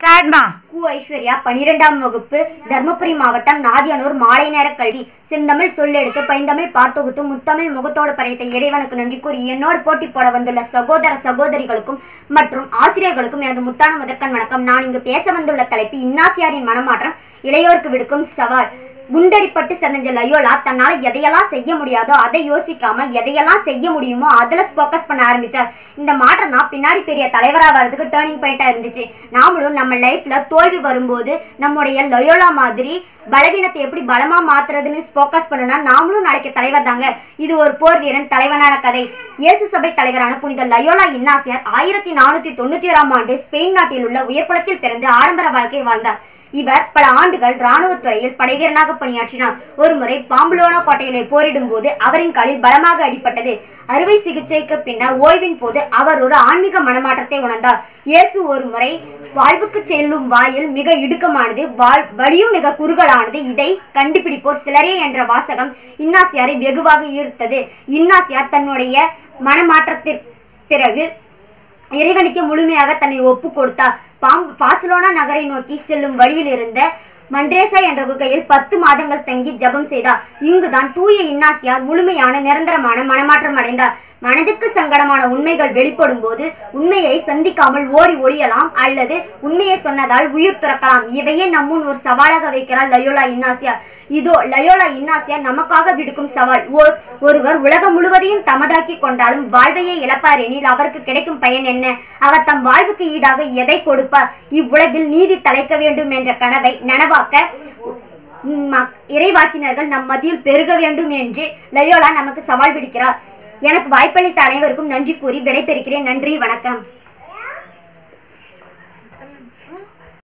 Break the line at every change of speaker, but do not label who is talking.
ஸ்டார்ட்மா
கு ஐஸ்வர்யா பனிரெண்டாம் வகுப்பு தர்மபுரி மாவட்டம் நாதியனூர் மாலை நேர கல்வி செந்தமிழ் சொல்லெடுத்து பைந்தமிழ் பார்த்தொகுத்து முத்தமிழ் முகத்தோடு படைத்த இறைவனுக்கு நன்றி கூறி என்னோடு போட்டி போட வந்துள்ள சகோதர சகோதரிகளுக்கும் மற்றும் ஆசிரியர்களுக்கும் எனது முத்தான முதற்கண் வணக்கம் நான் இங்கு பேச வந்துள்ள தலைப்பு இன்னாசியாரின் மனமாற்றம் இளையோருக்கு விடுக்கும் சவால் குண்டடிப்பட்டு செதஞ்ச லயோலா தன்னால எதையெல்லாம் செய்ய முடியாதோ அதை யோசிக்காம எதையெல்லாம் செய்ய முடியுமோ அதுல ஃபோக்கஸ் பண்ண ஆரம்பிச்சார் இந்த மாற்றம் தான் பின்னாடி பெரிய தலைவரா வர்றதுக்கு டேர்னிங் பாயிண்டா இருந்துச்சு நாமளும் நம்ம லைஃப்ல தோல்வி வரும்போது நம்முடைய லயோலா மாதிரி பலவீனத்தை எப்படி பலமா மாத்துறதுன்னு ஃபோக்கஸ் பண்ணுனா நாமளும் நாளைக்கு தலைவர் தாங்க இது ஒரு போர் வீரன் தலைவனான கதை இயேசு சபை தலைவரான புனித லயோலா இன்னாசியார் ஆயிரத்தி நானூத்தி தொண்ணூத்தி ஓராம் ஆண்டு ஸ்பெயின் நாட்டில் உள்ள உயர்குலத்தில் பிறந்து ஆடம்பர வாழ்க்கை வாழ்ந்தார் இவர் பல ஆண்டுகள் இராணுவத் துறையில் படைவீரனாக பணியாற்றினார் ஒருமுறை பாம்புலோனா கோட்டையிலே போரிடும் போது அவரின் காலில் பலமாக அடிபட்டது அறுவை சிகிச்சைக்கு பின்னர் ஓய்வின் போது அவர் ஒரு ஆன்மீக மனமாற்றத்தை உணர்ந்தார் இயேசு ஒரு முறை வாழ்வுக்கு செல்லும் வாயில் மிக இடுக்கமானது வாழ் வழியும் மிக குறுகலானது இதை கண்டுபிடிப்போர் சிலரே என்ற வாசகம் இன்னாசியாரை வெகுவாக ஈர்த்தது இன்னாசியார் தன்னுடைய மனமாற்றத்திற்கு பிறகு இறைவனுக்கு முழுமையாக தன்னை ஒப்பு கொடுத்தார் பாம் பாசிலோனா நகரை நோக்கி செல்லும் வழியில் இருந்த மண்ட்ரேசா என்ற குகையில் பத்து மாதங்கள் தங்கி ஜெபம் செய்தார் இங்குதான் தூய இன்னாசியார் முழுமையான நிரந்தரமான மனமாற்றம் அடைந்தார் மனதுக்கு சங்கடமான உண்மைகள் வெளிப்படும் போது உண்மையை சந்திக்காமல் ஓடி ஒழியலாம் அல்லது உண்மையை சொன்னதால் உயிர் துறக்கலாம் இவையே நம்முன் ஒரு சவாலாக வைக்கிறார் லயோலா இன்னாசியா இதோ லயோலா இன்னாசியா நமக்காக விடுக்கும் சவால் ஓர் ஒருவர் உலகம் முழுவதையும் தமதாக்கி கொண்டாலும் வாழ்வையே இழப்பார் எனில் அவருக்கு கிடைக்கும் பயன் என்ன அவர் தம் வாழ்வுக்கு ஈடாக எதை கொடுப்பார் இவ்வுலகில் நீதி தலைக்க வேண்டும் என்ற கனவை நனவாக்க ம- இறைவாக்கினர்கள் நம் மத்தியில் பெருக வேண்டும் என்று லயோலா நமக்கு சவால் விடுக்கிறார் எனக்கு வாய்ப்பளித்த அனைவருக்கும் நன்றி கூறி விடைபெறுகிறேன் நன்றி வணக்கம்